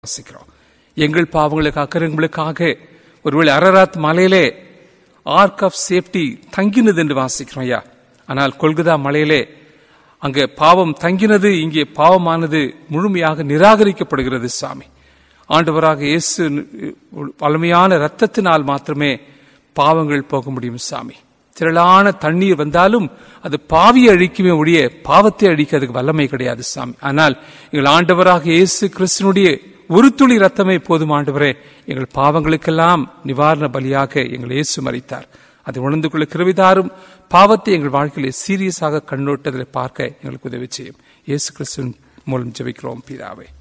வாசிக்கிறோம் எங்கள் பாவங்களுக்கு அக்கறங்களுக்காக ஒருவேளை அரராத் மலையிலே ஆர்க் ஆஃப் சேஃப்டி தங்கினது என்று வாசிக்கிறோம் ஐயா ஆனால் கொல்கதா மலையிலே அங்கே பாவம் தங்கினது இங்கே பாவமானது முழுமையாக நிராகரிக்கப்படுகிறது சாமி ஆண்டவராக இயேசு வலிமையான இரத்தத்தினால் மாத்திரமே பாவங்கள் போக முடியும் சாமி திரளான தண்ணீர் வந்தாலும் அது பாவியை அழிக்குமே ஒழிய பாவத்தை அழிக்க அதுக்கு வல்லமை கிடையாது சாமி ஆனால் எங்கள் ஆண்டவராக இயேசு கிறிஸ்தனுடைய ஒரு துளி ரத்தமே போதும் ஆண்டவரே எங்கள் பாவங்களுக்கெல்லாம் நிவாரண பலியாக எங்கள் இயேசு மறித்தார் அதை உணர்ந்து கொள்ள கிருவிதாரும் பாவத்தை எங்கள் வாழ்க்கையிலே சீரியஸாக கண்ணோட்டத்தில் பார்க்க எங்களுக்கு உதவி செய்யும் இயேசு கிறிஸ்துவின் மூலம் ஜெபிக்கிறோம் பிதாவே